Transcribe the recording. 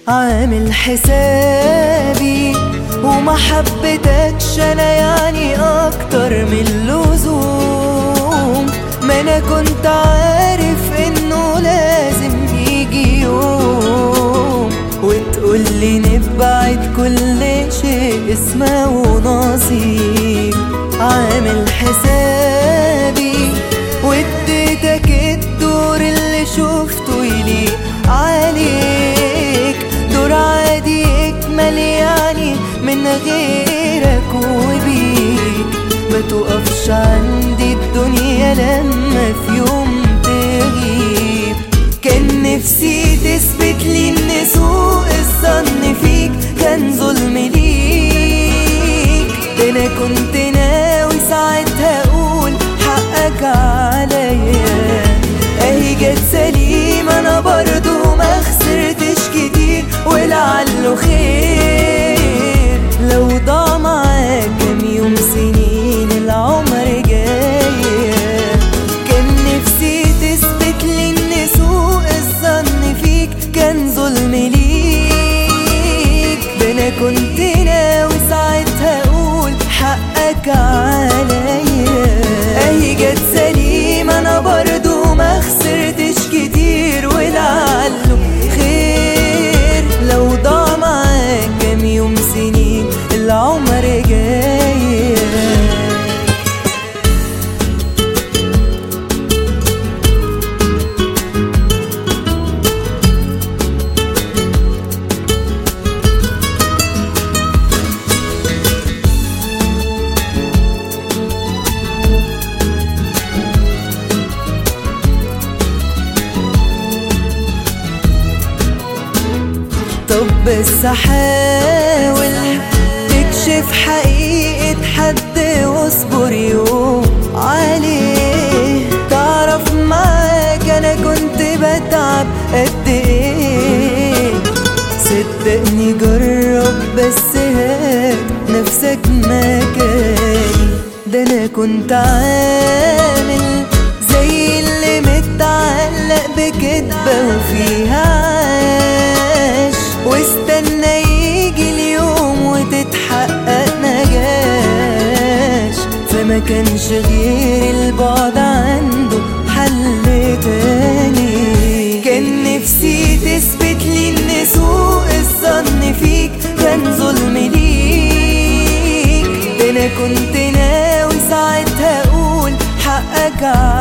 عامل حسابي وما حبيتكش انا يعني اكتر من اللزوم ما انا كنت عارف انه لازم يجي يوم وتقولي نبعد كل شيء اسمه نصيب عامل حسابي واديتك الدور اللي شفته يليق عليك دور عادي يكمل يعني من غيرك وبيك ما تقفش عندي الدنيا لما في يوم تغيب كان نفسي تثبت لي ان سوء الظن فيك كان ظلم ليك ده انا كنت ناوي ساعتها اقول حقك عليا اهي جت سليمة انا برضو ما خسرتش كتير ولعله خير لو ضاع معاك كام يوم سنين العمر جاية كان نفسي تثبت لي ان سوء الظن فيك كان ظلم ليك ده انا كنت ناوي ساعتها اقول حقك عليا اهي جت سليمة انا برضو ما خسرتش كتير ولعله خير لو ضاع معاك كام يوم سنين العمر جايه طب بس حاول تكشف حقيقة حد واصبر يوم عليه تعرف معاك انا كنت بتعب قد ايه صدقني جرب بس هات نفسك مكاني ده انا كنت عامل زي اللي متعلق بكدبة وفيها عاش واستنى يجي اليوم وتتحقق نجاش فما كانش غير البعد عنده حل تاني كان نفسي تثبت لي ان سوء الظن فيك كان ظلم ليك ده انا كنت ناوي ساعتها اقول حقك